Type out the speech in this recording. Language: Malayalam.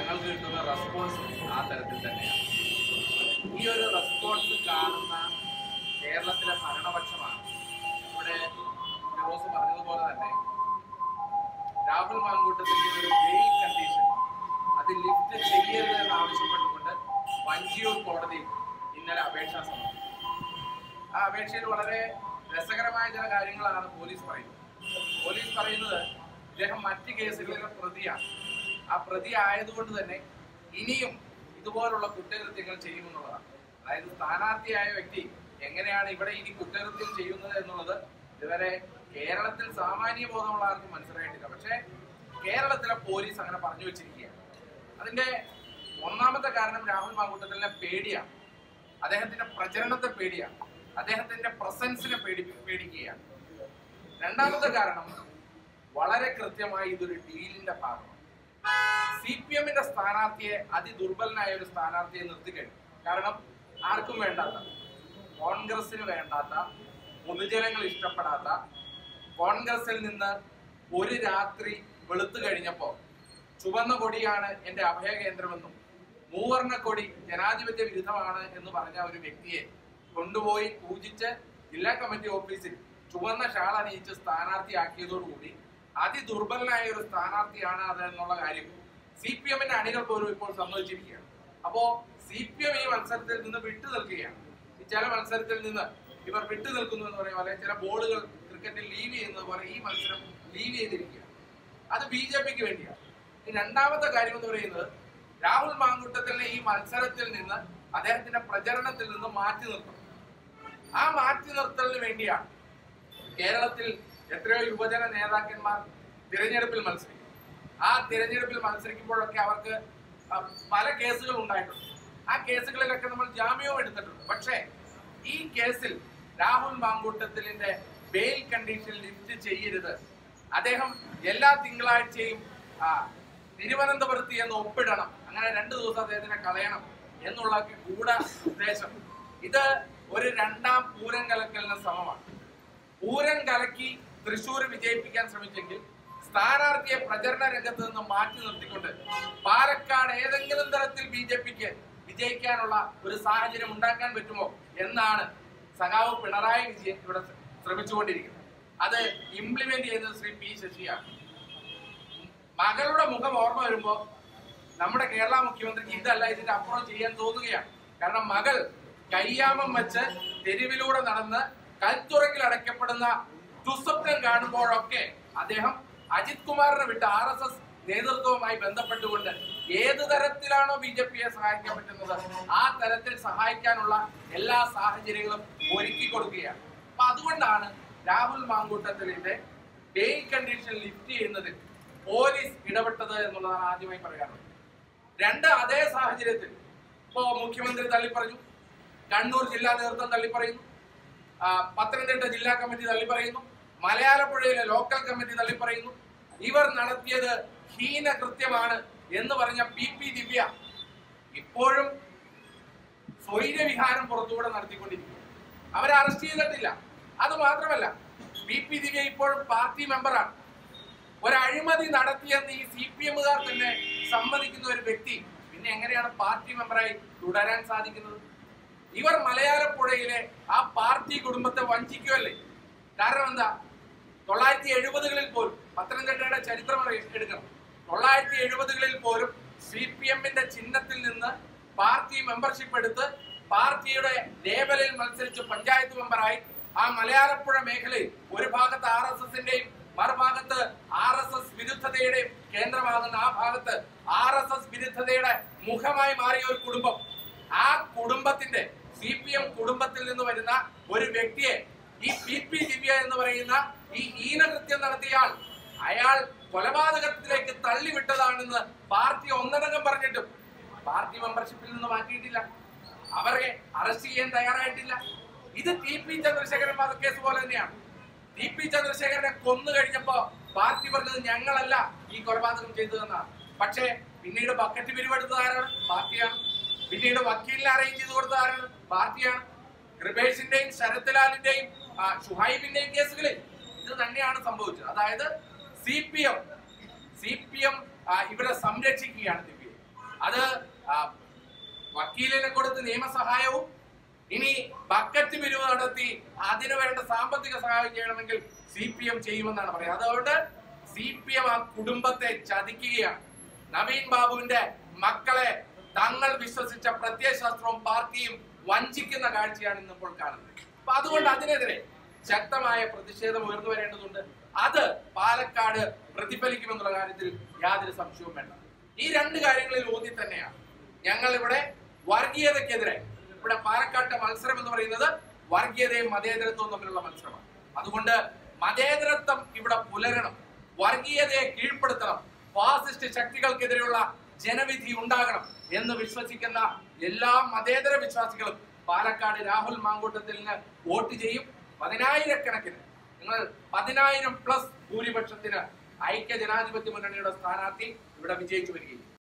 ഞങ്ങൾക്ക് കിട്ടുന്ന റെസ്പോൺസ് ആ തരത്തിൽ തന്നെയാണ് ഈ ഒരു റെസ്പോൺസ് കാണുന്ന കേരളത്തിലെ ഭരണപക്ഷമാണ് ഇവിടെ ഫിറോസ് പറഞ്ഞതുപോലെ തന്നെ രാഹുൽ മാങ്കൂട്ടത്തിന്റെ ഒരു ബെയിൽ കണ്ടീഷൻ അത് ലിഫ്റ്റ് ചെയ്യരുത് എന്ന് ആവശ്യപ്പെട്ടുകൊണ്ട് വഞ്ചിയൂർ കോടതിയിൽ ഇന്നലെ അപേക്ഷ സമർപ്പിച്ചു ആ അപേക്ഷയിൽ വളരെ രസകരമായ ചില കാര്യങ്ങളാണ് പോലീസ് പറയുന്നത് പോലീസ് പറയുന്നത് ഇദ്ദേഹം മറ്റ് കേസുകളിലെ പ്രതിയാണ് ആ പ്രതി ആയതുകൊണ്ട് തന്നെ ഇനിയും ഇതുപോലുള്ള കുറ്റകൃത്യങ്ങൾ ചെയ്യുമെന്നുള്ളതാണ് അതായത് സ്ഥാനാർത്ഥിയായ വ്യക്തി എങ്ങനെയാണ് ഇവിടെ ഇനി കുറ്റകൃത്യം ചെയ്യുന്നത് എന്നുള്ളത് ഇതുവരെ കേരളത്തിൽ സാമാന്യ ബോധമുള്ള ആർക്കും മനസ്സിലായിട്ടില്ല പക്ഷേ കേരളത്തിലെ പോലീസ് അങ്ങനെ പറഞ്ഞു വെച്ചിരിക്കുകയാണ് അതിന്റെ ഒന്നാമത്തെ കാരണം രാഹുൽ മാങ്കൂട്ടത്തിലെ പേടിയാണ് അദ്ദേഹത്തിന്റെ പ്രചരണത്തെ പേടിയാണ് അദ്ദേഹത്തിന്റെ പ്രസൻസിനെ പേടി പേടിക്കുകയാണ് രണ്ടാമത്തെ കാരണം വളരെ കൃത്യമായി ഇതൊരു ഡീലിന്റെ ഭാഗമാണ് സി പി എമ്മിന്റെ സ്ഥാനാർത്ഥിയെ അതിദുർബലനായ ഒരു സ്ഥാനാർത്ഥിയെ നിർത്തിക്കഴിഞ്ഞു കാരണം ആർക്കും വേണ്ടാത്ത കോൺഗ്രസിന് വേണ്ടാത്ത പൊതുജനങ്ങൾ ഇഷ്ടപ്പെടാത്ത കോൺഗ്രസിൽ നിന്ന് ഒരു രാത്രി വെളുത്തു കഴിഞ്ഞപ്പോ ചുവന്ന കൊടിയാണ് എന്റെ അഭയകേന്ദ്രമെന്നും മൂവർണ്ണ കൊടി ജനാധിപത്യ വിരുദ്ധമാണ് എന്ന് പറഞ്ഞ ഒരു വ്യക്തിയെ കൊണ്ടുപോയി പൂജിച്ച് ജില്ലാ കമ്മിറ്റി ഓഫീസിൽ ചുവന്ന ഷാൾ അണിയിച്ച് സ്ഥാനാർത്ഥിയാക്കിയതോടുകൂടി അതിദുർബലനായ ഒരു സ്ഥാനാർത്ഥിയാണ് അത് എന്നുള്ള കാര്യം സി പി എമ്മിന്റെ അണികൾ പോലും ഇപ്പോൾ സമ്മതിച്ചിരിക്കുകയാണ് അപ്പോ സി പി എം ഈ മത്സരത്തിൽ നിന്ന് വിട്ടു നിൽക്കുകയാണ് ഈ ചില മത്സരത്തിൽ നിന്ന് ഇവർ വിട്ടു നിൽക്കുന്നു എന്ന് പറയുന്ന പോലെ ചില ബോളുകൾ ക്രിക്കറ്റിൽ ലീവ് ചെയ്യുന്നത് പോലെ ഈ മത്സരം ലീവ് ചെയ്തിരിക്കുകയാണ് അത് ബി ജെ പിക്ക് വേണ്ടിയാണ് ഈ രണ്ടാമത്തെ കാര്യം എന്ന് പറയുന്നത് രാഹുൽ മാങ്കൂട്ടത്തിലെ ഈ മത്സരത്തിൽ നിന്ന് അദ്ദേഹത്തിന്റെ പ്രചരണത്തിൽ നിന്ന് മാറ്റി നിർത്തണം ആ മാറ്റി നിർത്തലിന് വേണ്ടിയാണ് കേരളത്തിൽ എത്രയോ യുവജന നേതാക്കന്മാർ തിരഞ്ഞെടുപ്പിൽ മത്സരിക്കും ആ തിരഞ്ഞെടുപ്പിൽ മത്സരിക്കുമ്പോഴൊക്കെ അവർക്ക് ആ, പല കേസുകൾ ഉണ്ടായിട്ടുണ്ട് ആ കേസുകളിലൊക്കെ നമ്മൾ ജാമ്യവും എടുത്തിട്ടുണ്ട് പക്ഷേ ഈ കേസിൽ രാഹുൽ മാങ്കൂട്ടത്തിലിന്റെ ബെയിൽ കണ്ടീഷൻ ലിഫ്റ്റ് ചെയ്യരുത് അദ്ദേഹം എല്ലാ തിങ്കളാഴ്ചയും ആ, തിരുവനന്തപുരത്ത് എന്ന് ഒപ്പിടണം അങ്ങനെ രണ്ടു ദിവസം അദ്ദേഹത്തിനെ കളയണം എന്നുള്ള ഗൂഢ ഉദ്ദേശം ഇത് ഒരു രണ്ടാം പൂരം കലക്കലിന് സമമാണ് പൂരം കലക്കി തൃശൂർ വിജയിപ്പിക്കാൻ ശ്രമിച്ചെങ്കിൽ സ്ഥാനാർത്ഥിയെ പ്രചരണ രംഗത്ത് നിന്ന് മാറ്റി നിർത്തിക്കൊണ്ട് പാലക്കാട് ഏതെങ്കിലും തരത്തിൽ ബി ജെ പിക്ക് വിജയിക്കാനുള്ള ഒരു സാഹചര്യം ഉണ്ടാക്കാൻ പറ്റുമോ എന്നാണ് സഖാവ് പിണറായി വിജയൻ ഇവിടെ ശ്രമിച്ചുകൊണ്ടിരിക്കുന്നത് അത് ഇംപ്ലിമെന്റ് ചെയ്യുന്നത് ശ്രീ പി ശശിയാണ് മകളുടെ മുഖം ഓർമ്മ വരുമ്പോ നമ്മുടെ കേരള മുഖ്യമന്ത്രിക്ക് ഇതല്ല ഇതിന്റെ അപ്പുറം ചെയ്യാൻ തോന്നുകയാണ് കാരണം മകൾ കയ്യാമം വെച്ച് തെരുവിലൂടെ നടന്ന് കൽത്തുറങ്കിൽ അടയ്ക്കപ്പെടുന്ന ദുസ്വപ്നം കാണുമ്പോഴൊക്കെ അദ്ദേഹം അജിത് കുമാറിനെ വിട്ട് ആർ എസ് എസ് നേതൃത്വവുമായി ബന്ധപ്പെട്ടുകൊണ്ട് ഏത് തരത്തിലാണോ ബി ജെ പിയെ സഹായിക്കാൻ പറ്റുന്നത് ആ തരത്തിൽ സഹായിക്കാനുള്ള എല്ലാ സാഹചര്യങ്ങളും ഒരുക്കി കൊടുക്കുകയാണ് അപ്പൊ അതുകൊണ്ടാണ് രാഹുൽ മാങ്കൂട്ടത്തിലിന്റെ ബെയിൽ കണ്ടീഷൻ ലിഫ്റ്റ് ചെയ്യുന്നതിൽ പോലീസ് ഇടപെട്ടത് എന്നുള്ളതാണ് ആദ്യമായി പറയാനുള്ളത് രണ്ട് അതേ സാഹചര്യത്തിൽ ഇപ്പോ മുഖ്യമന്ത്രി തള്ളിപ്പറഞ്ഞു കണ്ണൂർ ജില്ലാ നേതൃത്വം തള്ളിപ്പറയുന്നു ആ, പത്തനംതിട്ട ജില്ലാ കമ്മിറ്റി തള്ളിപ്പറയുന്നു മലയാളപ്പുഴയിലെ ലോക്കൽ കമ്മിറ്റി തള്ളിപ്പറയുന്നു ഇവർ നടത്തിയത് ഹീന കൃത്യമാണ് എന്ന് പറഞ്ഞ പി പി ദിവ്യ ഇപ്പോഴും സ്വൈര്യവിഹാരം പുറത്തുകൂടെ നടത്തിക്കൊണ്ടിരിക്കുന്നു അവരെ അറസ്റ്റ് ചെയ്തിട്ടില്ല അത് മാത്രമല്ല പി പി ദിവ്യ ഇപ്പോഴും പാർട്ടി മെമ്പറാണ് ഒരു അഴിമതി നടത്തിയെന്ന് ഈ സി പി എമ്മുകാർ തന്നെ സമ്മതിക്കുന്ന ഒരു വ്യക്തി പിന്നെ എങ്ങനെയാണ് പാർട്ടി മെമ്പറായി തുടരാൻ സാധിക്കുന്നത് ഇവർ മലയാളപ്പുഴയിലെ ആ പാർട്ടി കുടുംബത്തെ വഞ്ചിക്കുമല്ലേ കാരണം എന്താ തൊള്ളായിരത്തി എഴുപതുകളിൽ പോലും പത്തനംതിട്ടയുടെ ചരിത്രം അറിയ- എടുക്കണം തൊള്ളായിരത്തി എഴുപതുകളിൽ പോലും സി പി എമ്മിന്റെ ചിഹ്നത്തിൽ നിന്ന് പാർട്ടി മെമ്പർഷിപ്പ് എടുത്ത് പാർട്ടിയുടെ ലേബലിൽ മത്സരിച്ച് പഞ്ചായത്ത് മെമ്പറായി ആ മലയാളപ്പുഴ മേഖലയിൽ ഒരു ഭാഗത്ത് ആർ എസ് എസിന്റെയും മറുഭാഗത്ത് ആർ എസ് എസ് വിരുദ്ധതയുടെയും കേന്ദ്രമാകുന്ന ആ ഭാഗത്ത് ആർ എസ് എസ് വിരുദ്ധതയുടെ മുഖമായി മാറിയ ഒരു കുടുംബം ആ കുടുംബത്തിന്റെ സി പി എം കുടുംബത്തിൽ നിന്ന് വരുന്ന ഒരു വ്യക്തിയെ ഈ പി പി ദിവ്യ എന്ന് പറയുന്ന ഈ ഹീനകൃത്യം നടത്തിയ ആൾ അയാൾ കൊലപാതകത്തിലേക്ക് തള്ളിവിട്ടതാണെന്ന് പാർട്ടി ഒന്നടങ്കം പറഞ്ഞിട്ടും പാർട്ടി മെമ്പർഷിപ്പിൽ നിന്ന് മാറ്റിയിട്ടില്ല അവരെ അറസ്റ്റ് ചെയ്യാൻ തയ്യാറായിട്ടില്ല ഇത് ടി പി ചന്ദ്രശേഖരൻ വധക്കേസ് പോലെ തന്നെയാണ് ടി പി ചന്ദ്രശേഖരനെ കൊന്നു കഴിഞ്ഞപ്പോ പാർട്ടി പറഞ്ഞത് ഞങ്ങളല്ല ഈ കൊലപാതകം ചെയ്തതെന്നാണ് പക്ഷേ പിന്നീട് ബക്കറ്റ് പിരിവെടുത്തത് ആരാണ് പാർട്ടിയാണ് പിന്നീട് വക്കീലിനെ അറേഞ്ച് ചെയ്ത് കൊടുത്തത് ആരാണ് പാർട്ടിയാണ് കൃപേഷിന്റെയും ശരത്ലാലിന്റെയും ആ, ഷുഹൈബിന്റെയും കേസുകളിൽ ഇത് തന്നെയാണ് സംഭവിച്ചത് അതായത് C P M C P M ഇവിടെ സംരക്ഷിക്കുകയാണ് ദിവ്യയെ അത് ആ, വക്കീലിനെ കൊടുത്ത് നിയമസഹായവും ഇനി ബക്കറ്റ് പിരിവ് നടത്തി അതിനു വേണ്ട സാമ്പത്തിക സഹായം ചെയ്യണമെങ്കിൽ സി പി എം ചെയ്യുമെന്നാണ് പറയുന്നത് അതുകൊണ്ട് സി പി എം ആ കുടുംബത്തെ ചതിക്കുകയാണ് നവീൻ ബാബുവിന്റെ മക്കളെ തങ്ങൾ വിശ്വസിച്ച പ്രത്യയശാസ്ത്രവും പാർട്ടിയും വഞ്ചിക്കുന്ന കാഴ്ചയാണ് ഇന്നിപ്പോൾ കാണുന്നത് അപ്പൊ അതുകൊണ്ട് അതിനെതിരെ ശക്തമായ പ്രതിഷേധം ഉയർന്നു വരേണ്ടതുണ്ട് അത് പാലക്കാട് പ്രതിഫലിക്കുമെന്നുള്ള കാര്യത്തിൽ യാതൊരു സംശയവും വേണ്ട ഈ രണ്ട് കാര്യങ്ങളിൽ ഊന്നി തന്നെയാണ് ഞങ്ങൾ ഇവിടെ വർഗീയതയ്ക്കെതിരെ ഇവിടെ പാലക്കാട്ടെ മത്സരം എന്ന് പറയുന്നത് വർഗീയതയും മതേതരത്വവും തമ്മിലുള്ള മത്സരമാണ് അതുകൊണ്ട് മതേതരത്വം ഇവിടെ പുലരണം വർഗീയതയെ കീഴ്പ്പെടുത്തണം ഫാസിസ്റ്റ് ശക്തികൾക്കെതിരെയുള്ള ജനവിധി ഉണ്ടാകണം എന്ന് വിശ്വസിക്കുന്ന എല്ലാ മതേതര വിശ്വാസികളും പാലക്കാട് രാഹുൽ മാങ്കൂട്ടത്തിന് വോട്ട് ചെയ്യും പതിനായിരക്കണക്കിന് നിങ്ങൾ പതിനായിരം പ്ലസ് ഭൂരിപക്ഷത്തിന് ഐക്യ ജനാധിപത്യ മുന്നണിയുടെ സ്ഥാനാർത്ഥി ഇവിടെ വിജയിച്ചു വരികയും